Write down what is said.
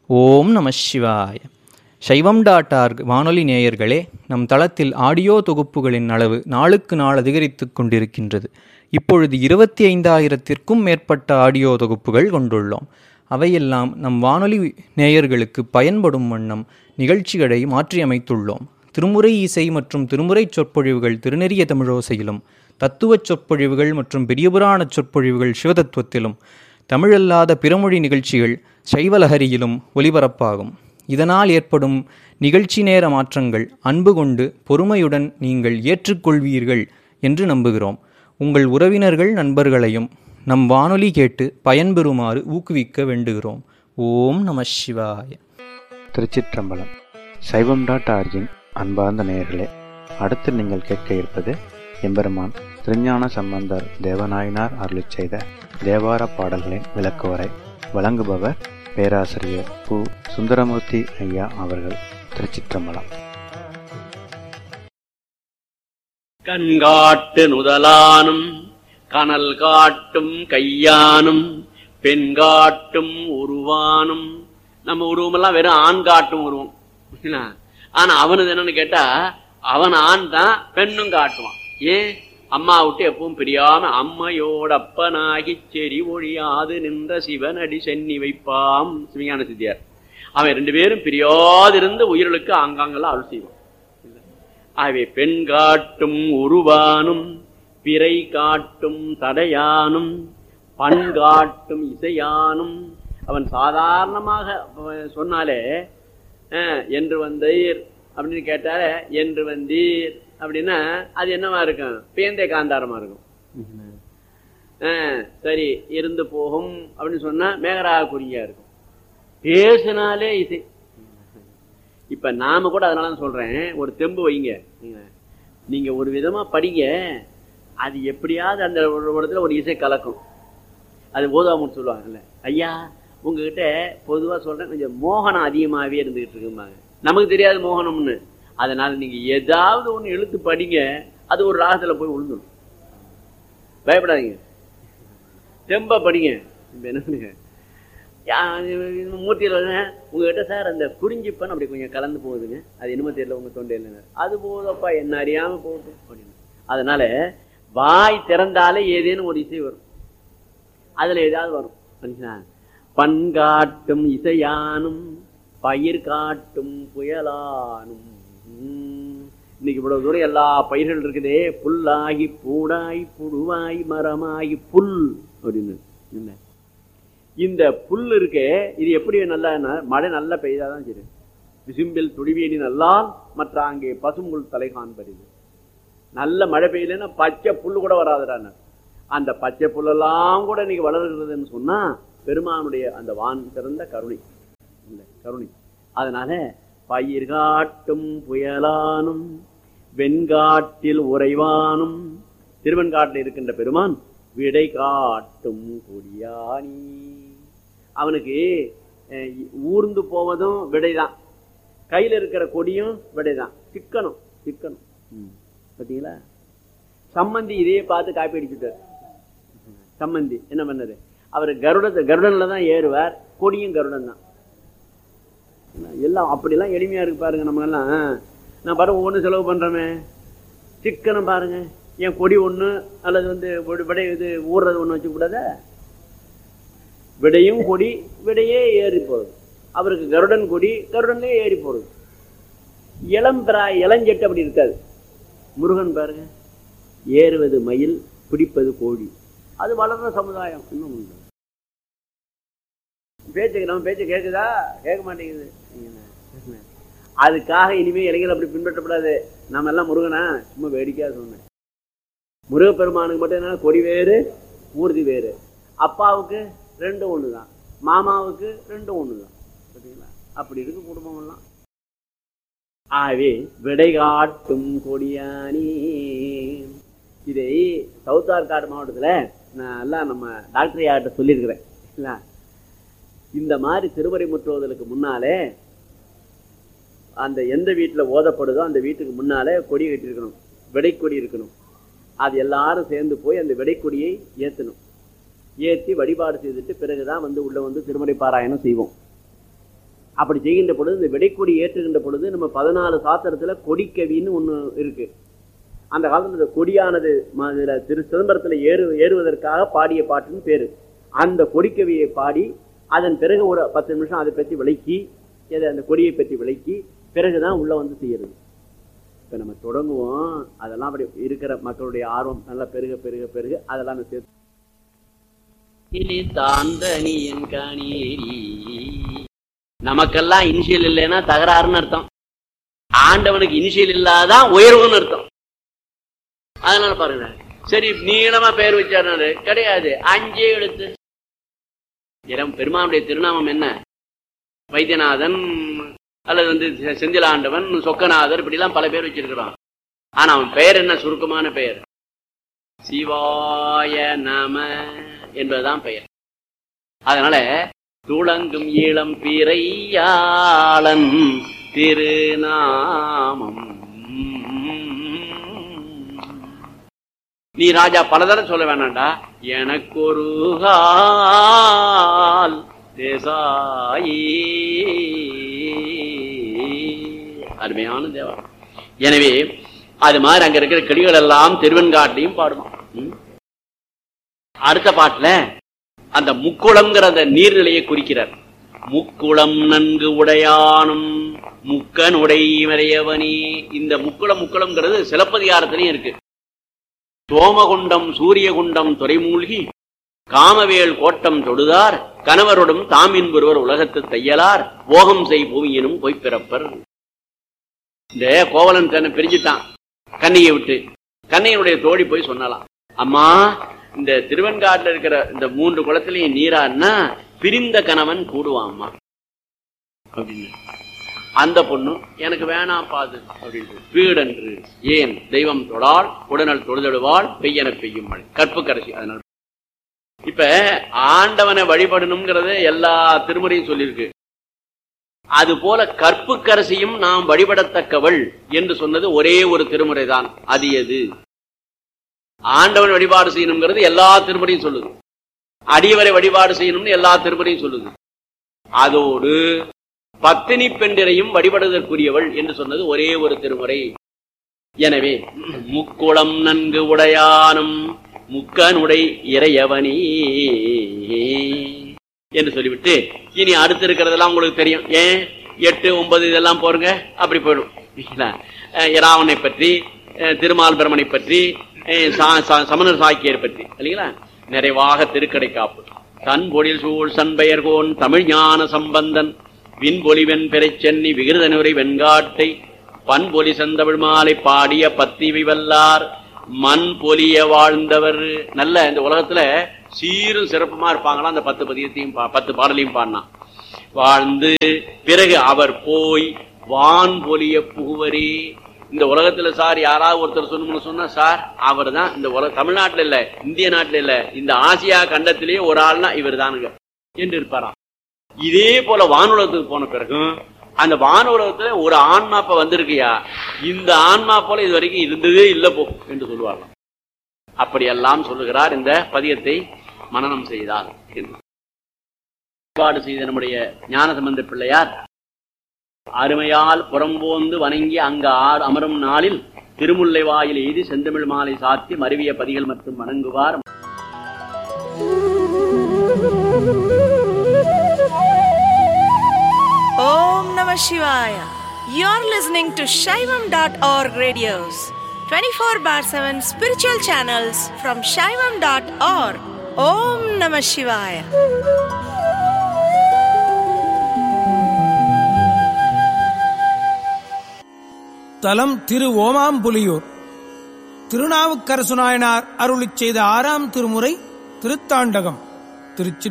ஓம் நம சிவாய சைவம் டாட் ஆர்க் வானொலி நேயர்களே நம் தளத்தில் ஆடியோ தொகுப்புகளின் அளவு நாளுக்கு நாள் அதிகரித்து கொண்டிருக்கின்றது இப்பொழுது இருபத்தி ஐந்தாயிரத்திற்கும் மேற்பட்ட ஆடியோ தொகுப்புகள் கொண்டுள்ளோம் அவையெல்லாம் நம் வானொலி நேயர்களுக்கு பயன்படும் வண்ணம் நிகழ்ச்சிகளை மாற்றியமைத்துள்ளோம் திருமுறை இசை மற்றும் திருமுறை சொற்பொழிவுகள் திருநெறிய தமிழோசையிலும் தத்துவச் சொற்பொழிவுகள் மற்றும் பெரியபுராண சொற்பொழிவுகள் சிவதத்துவத்திலும் தமிழல்லாத பிறமொழி நிகழ்ச்சிகள் சைவலஹரியிலும் ஒலிபரப்பாகும் இதனால் ஏற்படும் நிகழ்ச்சி நேர மாற்றங்கள் அன்பு கொண்டு பொறுமையுடன் நீங்கள் ஏற்றுக்கொள்வீர்கள் என்று நம்புகிறோம் உங்கள் உறவினர்கள் நண்பர்களையும் நம் வானொலி கேட்டு பயன்பெறுமாறு ஊக்குவிக்க வேண்டுகிறோம் ஓம் நம சிவாய திருச்சிற்றம்பலம் சைவம் டாட் ஆர்ஜின் அன்பார்ந்த நேயர்களே அடுத்து நீங்கள் கேட்க இருப்பது எம்பெருமான் திருஞான சம்பந்தர் தேவநாயனார் அருளிச் செய்த தேவார பாடல்களின் விளக்குவரை வழங்குபவர் பேராசிரியர் பு சுந்தரமூர்த்தி ஐயா அவர்கள் திருச்சிற்றம்பலம் கண்காட்டு நுதலானும் கனல் காட்டும் கையானும் பெண் காட்டும் உருவானும் நம்ம உருவமெல்லாம் வெறும் ஆண் காட்டும் உருவம் என்ன? ஆனா அவனது என்னன்னு கேட்டா அவன் ஆண் தான் பெண்ணும் காட்டுவான் ஏன் அம்மா விட்டு எப்பவும் பிரியாம அம்மையோட அப்பனாகி செறி ஒழியாது நின்ற சிவனடி சென்னி வைப்பாம் சிவஞான சித்தியார் அவன் ரெண்டு பேரும் பிரியாதிருந்து உயிர்களுக்கு ஆங்காங்கெல்லாம் அருள் செய்வான் ஆகவே பெண் காட்டும் உருவானும் பிறை காட்டும் தடையானும் பண் காட்டும் இசையானும் அவன் சாதாரணமாக அவன் சொன்னாலே அஹ், என்று வந்தீர் அப்படின்னு கேட்டாலே என்று வந்தீர் அப்படின்னா அது என்னவா இருக்கும் பேந்தே காந்தாரமா இருக்கும் அஹ், சரி இருந்து போகும் அப்படின்னு சொன்னா மேகராக குறியா இருக்கும் பேசினாலே இசை இப்ப நாம கூட அதனால தான் சொல்றேன் ஒரு தெம்பு வைங்க நீங்க ஒரு விதமா படிங்க அது எப்படியாவது அந்த ஒரு இடத்துல ஒரு இசை கலக்கும் அது போதாமூர் சொல்லுவாங்கல்ல ஐயா உங்ககிட்ட பொதுவா சொல்றேன் கொஞ்சம் மோகனம் அதிகமாவே இருந்துகிட்டு இருக்கும்பாங்க நமக்கு தெரியாது மோகனம்னு அதனால நீங்க ஏதாவது ஒண்ணு இழுத்து படிங்க அது ஒரு ராகத்துல போய் விழுந்துடும் பயப்படாதீங்க தெம்பா படிங்க இப்ப என்ன மூர்த்தியில் உங்ககிட்ட சார் அந்த குறிஞ்சிப்பன் அப்படி கொஞ்சம் கலந்து போகுதுங்க அது என்னமோ தெரியல உங்க தொண்டையில் அது போதப்பா என்ன அறியாம போகுது அப்படின்னு அதனால வாய் திறந்தாலே ஏதேனும் ஒரு இசை வரும் அதுல ஏதாவது வரும் மனுஷனா பண் காட்டும் இசையானும் பயிர் காட்டும் புயலானும் உம். இன்னைக்கு இவ்வளவு தூரம் எல்லா பயிர்கள் இருக்குதே புல்லாகி பூடாய் புழுவாய் மரமாகி புல் அப்படின்னு என்ன இந்த புல் இருக்கே இது எப்படி நல்லா மழை நல்லா பெய்தாதான் சரி விசும்பில் துடிவேணி நல்லால் மற்ற அங்கே பசும்புல் தலை காண்பறிது நல்ல மழை பெய்யலன்னா பச்சை புல்லு கூட வராதுடான்னு அந்த பச்சை புல்லெல்லாம் கூட இன்னைக்கு வளர்கிறதுன்னு சொன்னா பெருமானுடைய அந்த வான் சிறந்த கருணை இல்லை கருணை அதனால பயிர் காட்டும் புயலானும் வெண்காட்டில் உறைவானும் திருவெண்காட்டில் இருக்கின்ற பெருமான் விடை காட்டும் கொடியானி அவனுக்கு அஹ், ஊர்ந்து போவதும் விடைதான் கையில இருக்கிற கொடியும் விடைதான் சிக்கனம் சிக்கனம் ம். பாத்தீங்களா சம்மந்தி இதே பார்த்து காப்பி அடிச்சுட்டார் சம்மந்தி என்ன பண்ணாரு அவர் கருடத்தை கருடன்ல தான் ஏறுவார் கொடியும் கருடன் தான் எல்லாம் அப்படிலாம் எளிமையா இருக்கு பாருங்க நம்ம எல்லாம் நான் பாருங்க ஒவ்வொன்று செலவு பண்றோமே சிக்கனம் பாருங்க என் கொடி ஒண்ணு அல்லது வந்து விடை- விடை இது ஊறுறது ஒண்ணு வச்சு கூடாதா விடையும் கொடி விடையே ஏறி போறது அவருக்கு கருடன் கொடி கருடன்லயே ஏறி போறது இளம்பிரா இளஞ்செட்டு அப்படி இருக்காது முருகன் பாருங்க ஏறுவது மயில் பிடிப்பது கோழி அது வளர்ற சமுதாயம் இன்னும் உண்டு பேச்சுக்கு நம்ம பேச்சு கேட்குதா கேட்க மாட்டேங்குது அதுக்காக இனிமே இளைஞர்கள் அப்படி பின்பற்றப்படாது நம்ம எல்லாம் முருகனா சும்மா வேடிக்கையா சொன்னேன் முருகப்பெருமானுக்கு மட்டும் என்ன கொடி வேறு ஊர்தி வேறு அப்பாவுக்கு ரெண்டும் ஒன்று தான் மாமாவுக்கு ரெண்டும் ஒன்று தான் பார்த்தீங்களா அப்படி இருக்கு குடும்பம் எல்லாம் ஆகவே விடை காட்டும் கொடியானி இதை சவுத் ஆர்காடு மாவட்டத்தில் நான் எல்லாம் நம்ம டாக்டர் யார்கிட்ட சொல்லியிருக்கிறேன் இல்ல இந்த மாதிரி திருமறை முற்றுவதற்கு முன்னாலே அந்த எந்த வீட்டில் ஓதப்படுதோ அந்த வீட்டுக்கு முன்னாலே கொடி கட்டியிருக்கணும் விடைக்கொடி இருக்கணும் அது எல்லாரும் சேர்ந்து போய் அந்த விடைக்கொடியை ஏற்றணும் ஏற்றி வழிபாடு செய்துட்டு பிறகுதான் வந்து உள்ள வந்து திருமறை பாராயணம் செய்வோம் அப்படி செய்கின்ற பொழுது இந்த விடைக்கொடி ஏற்றுகின்ற பொழுது நம்ம பதினாலு சாத்திரத்துல கொடிக்கவின்னு ஒண்ணு இருக்கு அந்த காலத்துல இந்த கொடியானது ம- இதுல திரு சிதம்பரத்துல ஏறு ஏறுவதற்காக பாடிய பாட்டுன்னு பேரு அந்த கொடிக்கவியை பாடி அதன் பிறகு ஒரு பத்து நிமிஷம் அதை பற்றி விளக்கி எதை அந்த கொடியை பற்றி விளக்கி பிறகுதான் உள்ள வந்து செய்யறது இப்ப நம்ம தொடங்குவோம் அதெல்லாம் அப்படி இருக்கிற மக்களுடைய ஆர்வம் நல்லா பெருக பெருக பெருக அதெல்லாம் நம்ம சேர்த்து இனி தாந்தனியன் காணீரி நமக்கெல்லாம் இனிஷியல் இல்லைன்னா தகராறுன்னு அர்த்தம் ஆண்டவனுக்கு இனிஷியல் இல்லாதான் உயர்வுன்னு அர்த்தம் அதனால பாருங்க சரி நீளமா பெயர் வச்சாரு கிடையாது அஞ்சே எழுத்து இடம் பெருமானுடைய திருநாமம் என்ன வைத்தியநாதன் அல்லது வந்து செ- செந்திலாண்டவன் சொக்கநாதர் இப்படி எல்லாம் பல பேர் வச்சிருக்கிறான் ஆனா அவன் பெயர் என்ன சுருக்கமான பெயர் சிவாய நம என்பதுதான் பெயர் அதனால துளங்கும் இளம் பிறையாளன் திருநாமம் நீ ராஜா பலதரம் சொல்ல வேணாம்டா எனக்கு ஒரு கால் தேசாயி அருமையான தேவா எனவே அது மாதிரி அங்க இருக்கிற கிளிகள் எல்லாம் திருவெண்காட்டையும் பாடுமா ம்? அடுத்த பாட்டுல அந்த முக்குளம்ங்கிற அந்த நீர்நிலையை குறிக்கிறார் முக்குளம் நன்கு உடையானும் முக்கன் உடை மறையவனே இந்த முக்குளம் முக்குளம்ங்கிறது சிலப்பதிகாரத்திலையும் இருக்கு சோமகுண்டம் சூரியகுண்டம் துறைமூழ்கி காமவேல் கோட்டம் தொடுதார் கணவருடன் தாமின்பொருவர் உலகத்து தையலார் போகம் செய் பூமியினும் பொய்ப்பிறப்பர் இந்த கோவலன் தன்னை பிரிஞ்சுட்டான் கண்ணியை விட்டு கண்ணையனுடைய தோழி போய் சொன்னலாம் அம்மா இந்த திருவெண்காட்டுல இருக்கிற இந்த மூன்று குளத்திலையும் நீரான்னா பிரிந்த கணவன் கூடுவான் அம்மா அப்படின்னு அந்த பொண்ணு எனக்கு வேணாம் பாது அப்படின்ட்டு வீடன்று ஏன் தெய்வம் தொடால் உடனல் தொழுதழுவாள் பெய்யன பெய்யும் மழை கற்பு கரைசி அதனால இப்ப ஆண்டவனை வழிபடணுங்கிறது எல்லா திருமுறையும் சொல்லியிருக்கு அது போல கற்புக்கரசியும் நாம் வழிபடத்தக்கவள் என்று சொன்னது ஒரே ஒரு திருமுறை தான் அது எது ஆண்டவன் வழிபாடு செய்யணுங்கிறது எல்லா திருமுறையும் சொல்லுது அடியவரை வழிபாடு செய்யணும்னு எல்லா திருமுறையும் சொல்லுது அதோடு பத்தினி பெண்டிரையும் வழிபடுவதற்குரியவள் என்று சொன்னது ஒரே ஒரு திருமுறை எனவே முக்குளம் நன்கு உடையானும் முக்கனுடை இறையவனே என்று சொல்லிவிட்டு இனி அடுத்து இருக்கிறதெல்லாம் உங்களுக்கு தெரியும் ஏன் எட்டு ஒன்பது இதெல்லாம் போருங்க அப்படி போயிடும் இல்லைங்களா? அஹ் இராவணனை பற்றி அஹ் திருமால் பிரமனை பற்றி அஹ் சா- சா- சமணர் சாக்கியர் பற்றி இல்லைங்களா நிறைவாக திருக்கடை காப்பு தன் பொழில் சூழ் சண்பெயர்கோன் தமிழ் ஞான சம்பந்தன் விண்பொலி வெண்பெறை சென்னி விகிருதனுரை வெண்காட்டை பண்பொலி செந்தமிழ் மாலை பாடிய பத்திவி வல்லார் மண் பொலிய வாழ்ந்தவர் நல்ல இந்த உலகத்துல சீரும் சிறப்புமா இருப்பாங்களாம் அந்த பத்து பதியத்தையும் பா- பத்து பாடலையும் பாடினான் வாழ்ந்து பிறகு அவர் போய் வான் பொலிய புகுவரே இந்த உலகத்துல சார் யாராவது ஒருத்தர் சொல்லணும்னு சொன்னா சார் அவர் தான் இந்த உலக தமிழ்நாட்டுல இல்ல இந்திய நாட்டுல இல்ல இந்த ஆசியா கண்டத்திலேயே ஒரு ஆள்னா இவர் தானுங்க என்று இருப்பாராம் இதே போல வானுலகத்துக்கு போன பிறகும் அந்த வானுலகத்துல ஒரு ஆன்மா இப்ப வந்திருக்கியா இந்த ஆன்மா போல இது வரைக்கும் இருந்ததே இல்ல போ என்று சொல்லுவார்கள் அப்படியெல்லாம் சொல்லுகிறார் இந்த பதியத்தை மனனம் செய்தார் என்று வழிபாடு செய்த நம்முடைய ஞானசம்பந்த பிள்ளையார் அருமையால் புறம்போந்து வணங்கி அங்கு ஆர் அமரும் நாளில் திருமுல்லை வாயில் எய்தி செந்தமிழ் மாலை சாத்தி மருவிய பதிகள் மற்றும் வணங்குவார் Om Namah Shivaya. You're listening to Shaivam.org radios, 24 bar 7 spiritual channels from Shaivam.org. Om Namah Shivaya. தலம் திரு ஓமாம்புலியூர் திருநாவுக்கரசு நாயனார் அருளிச் செய்த ஆறாம் திருமுறை திருத்தாண்டகம் திருச்சி